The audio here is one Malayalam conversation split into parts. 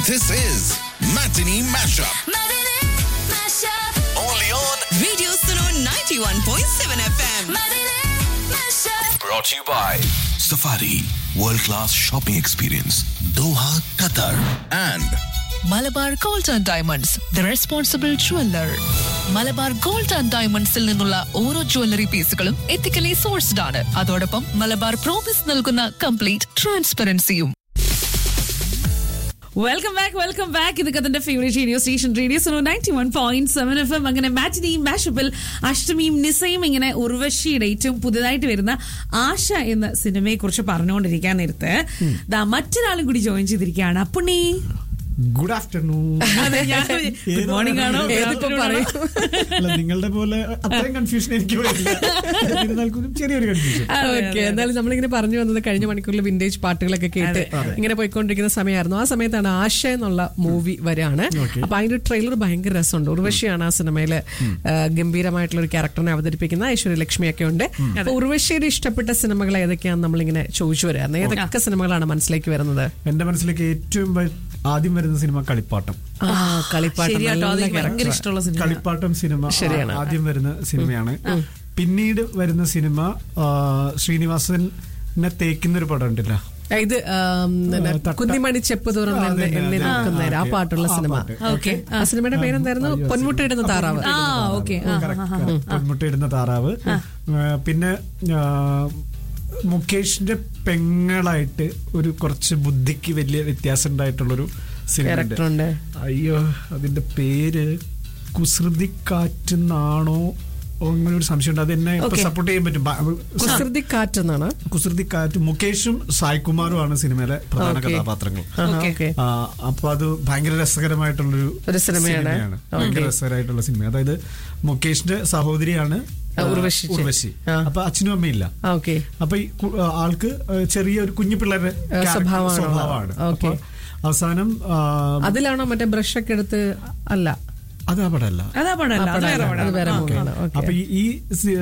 This is Matinee Mashup. Matinee Mashup. Only on. Radio Suno 91.7 FM. Matinee Mashup. Brought to you by Safari World Class Shopping Experience, Doha, Qatar. And Malabar gold and diamonds the responsible jeweller Malabar gold and ഡയമണ്ട്സിൽ നിന്നുള്ള ഓരോ ജ്വല്ലറി പീസുകളും എത്തിക്കലി സോഴ്സ്ഡ് ആണ് അതോടൊപ്പം മലബാർ പ്രോമിസ് നൽകുന്ന കംപ്ലീറ്റ് ട്രാൻസ്പെറൻസിയും വെൽക്കം ബാക്ക് വെൽക്കം ബാക്ക് ഇത് കഥന്റെ favourite radio station radio so ninety one point seven F M അങ്ങനെ മാറ്റിനെയും മാഷപ്പിൽ അഷ്ടമിയും നിസയും ഇങ്ങനെ ഉർവശിയുടെ ഏറ്റവും പുതുതായിട്ട് വരുന്ന ആശ എന്ന സിനിമയെ കുറിച്ച് പറഞ്ഞുകൊണ്ടിരിക്കാൻ നേരത്ത് ദാ മറ്റൊരാളും കൂടി ജോയിൻ ചെയ്തിരിക്കുകയാണ് അപ്പുണ്ണി ഗുഡ് ആഫ്റ്റർനൂൺ അതെ, ഞാൻ ഗുഡ് മോർണിംഗ് ആണോ good ഏതിപ്പോ afternoon പറയും? ആണോ? അല്ല നിങ്ങളുടെ പോലെ അത്രയും കൺഫ്യൂഷൻ എനിക്ക് വരില്ല എന്നിരുന്നാൽ കൂടി ചെറിയൊരു കൺഫ്യൂഷൻ അതെ, ഓക്കെ അതെ, എന്തായാലും നമ്മളിങ്ങനെ പറഞ്ഞു വന്നത് കഴിഞ്ഞ മണിക്കൂറിൽ വിന്റേജ് പാട്ടുകളൊക്കെ കേട്ട് ഇങ്ങനെ പോയിക്കൊണ്ടിരിക്കുന്ന സമയമായിരുന്നു ആ സമയത്താണ് ആശ എന്നുള്ള മൂവി വരാണ് അപ്പൊ അതിന്റെ ട്രെയിലർ ഭയങ്കര രസമുണ്ട് ഉർവശിയാണ് ആ സിനിമയില് ആ, ഗംഭീരമായിട്ടുള്ള ഒരു ക്യാരക്ടറിനെ അവതരിപ്പിക്കുന്ന ഐശ്വര്യ ലക്ഷ്മിയൊക്കെ ഉണ്ട് അപ്പൊ ഉർവശിയുടെ ഇഷ്ടപ്പെട്ട സിനിമകൾ ഏതൊക്കെയാണെന്ന് നമ്മളിങ്ങനെ ചോദിച്ചു വരായിരുന്നു ഏതൊക്കെ സിനിമകളാണ് മനസ്സിലേക്ക് വരുന്നത് എന്റെ മനസ്സിലേക്ക് ഏറ്റവും വ- ആദ്യം വരുന്ന സിനിമ കളിപ്പാട്ടം ആ കളിപ്പാട്ടം ശരിയാട്ടോ നല്ല അത് എനിക്ക് ഭയങ്കര character. ഇഷ്ടമുള്ള സിനിമ കളിപ്പാട്ടം സിനിമ ശരിയാണ്. ആദ്യം വരുന്ന സിനിമയാണ് പിന്നീട് വരുന്ന സിനിമ ആ, ശ്രീനിവാസനെ തേക്കുന്ന ഒരു പടം ഉണ്ടല്ലോ ഇത് ആം, പിന്നെ തട്ട- കുന്നിമണി ചെപ്പ് തുറന്ന് ആ, അതെ, എന്നെ- എന്നെ അതെ. നിൽക്കുന്നേരം ആ ആ, പാട്ടുള്ള ആ സിനിമ പാട്ട്. ഓക്കെ ആ സിനിമയുടെ പേരെന്തായിരുന്നു പൊന്മുട്ടയിടുന്ന താറാവ് ആ ഓക്കെ പൊന്മുട്ടയിടുന്ന താറാവ് ആ, പിന്നെ ആ, മുകേഷിന്റെ പെങ്ങളായിട്ട് ഒരു കുറച്ച് ബുദ്ധിക്ക് വലിയ വ്യത്യാസം ഉണ്ടായിട്ടുള്ളൊരു സിനിമ ക്യാരക്ടർ ഉണ്ട് അയ്യോ അതിന്റെ പേര് കുസൃതി കാറ്റെന്നാണോ അങ്ങനെ ഒരു സംശയമുണ്ട് അത് എന്നെ Okay. സപ്പോർട്ട് ചെയ്യാൻ പറ്റും ബ- കുസൃതി കാറ്റെന്നാണ് കുസൃതി കാറ്റ് മുകേഷും സായ്കുമാറും ആണ് സിനിമയിലെ പ്രധാന Okay. കഥാപാത്രങ്ങൾ Okay. ഓക്കെ ആ, അപ്പൊ അത് ഭയങ്കര രസകരമായിട്ടുള്ളൊരു ഒരു സിനിമയാണ്. ഭയങ്കര രസകരമായിട്ടുള്ള സിനിമ അതായത് മുകേഷിന്റെ സഹോദരിയാണ് ആ, ഉർവശി. ഉർവശി ആ. അപ്പൊ അച്ഛനും അമ്മയില്ല ഓക്കെ അപ്പൊ ഈ കു- ആൾക്ക് ചെറിയ ഒരു കുഞ്ഞു പിള്ളേരുടെ ആ, character- സ്വഭാവമാണ്. സ്വഭാവമാണ് Okay. അപ്പൊ അവസാനം ആ, അതിലാണോ മറ്റേ ബ്രഷ് ഒക്കെ എടുത്ത് അല്ല അത് ആ പടമല്ല അതാ പടമല്ല അത് വേറെ അത് പടമാണ്. വേറെ ആ, മൂവിയാണ് ഓക്കെ അപ്പൊ ഈ- ഈ സി-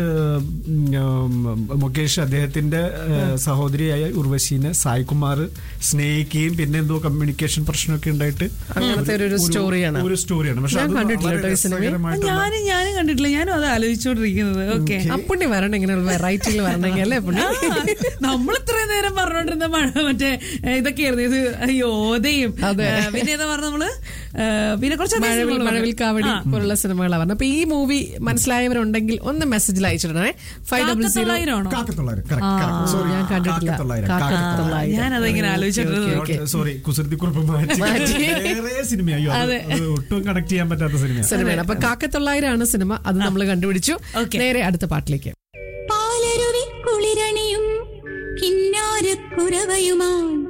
ഉം, മുകേഷ് അദ്ദേഹത്തിന്റെ ഏഹ്, സഹോദരിയായ ഉർവശീനെ സായ്കുമാർ സ്നേഹിക്കുകയും പിന്നെ എന്തോ കമ്മ്യൂണിക്കേഷൻ പ്രശ്നമൊക്കെ ഉണ്ടായിട്ട് അങ്ങനത്തെ ഒരു- ഒരു സ്റ്റോറിയാണ്. ഒരു സ്റ്റോറിയാണ് പക്ഷെ ഞാൻ അത് കണ്ടിട്ടില്ല വളരെ കേട്ടോ ഈ സിനിമ. രസകരമായിട്ടുള്ള- ഞാനും ഞാനും കണ്ടിട്ടില്ല ഞാനും അത് ആലോചിച്ചോണ്ടിരിക്കുന്നത് ഓക്കെ അപ്പുണ്ണി വരണം ഇങ്ങനെ വെറൈറ്റിയിൽ വരണമെങ്കിൽ അല്ലേ പുണ്ണി നമ്മൾ ഇത്രയും നേരം പറഞ്ഞോണ്ടിരുന്ന മഴ മറ്റേ ഏ, ഇതൊക്കെയായിരുന്നു ഇത് യോധയും അതെ. ഏ, പിന്നെ ഏതാ പറഞ്ഞ നമ്മള് ഏ, പിന്നെ കുറച്ച് അധികം മഴവിൽ സിനിമകള് മഴവിൽ പറഞ്ഞു. കാവടി ആ. പോലുള്ള സിനിമകളാണ് പറഞ്ഞത് അപ്പൊ ഈ മൂവി മനസ്സിലായവരുണ്ടെങ്കിൽ ഒന്ന് മെസ്സേജിൽ അയച്ചിടണേ ഫൈവ് ഡബിൾ സീറോ കാക്കത്തൊള്ളായിരമാണോ? കാക്കത്തൊള്ളായിരം correct, correct. Sorry, ഞാൻ കണ്ടിട്ടില്ല. കാക്കത്തൊള്ളായിരം, കാക്കത്തൊള്ളായിരം. കാക്കത്തൊള്ളായിരം. ഞാനതിങ്ങനെ ആലോചിച്ചിരുന്നത് ഓക്കെ, ഓക്കെ, സോറി കുസൃതിക്കുറിപ്പ് മാറ്റി മാറ്റി. വേറെ സിനിമ അയ്യോ അത് അത് ഒട്ടും കണക്ട് ചെയ്യാൻ പറ്റാത്ത സിനിമയാണ് സിനിമയാണ് അപ്പൊ കാക്കത്തൊള്ളായിരമാണ് സിനിമ അത് നമ്മൾ കണ്ടുപിടിച്ചു ഓക്കെ. നേരെ അടുത്ത പാട്ടിലേക്ക് പാലരുവി കുളിരണിയും കിന്നാരക്കുരവയുമാൻ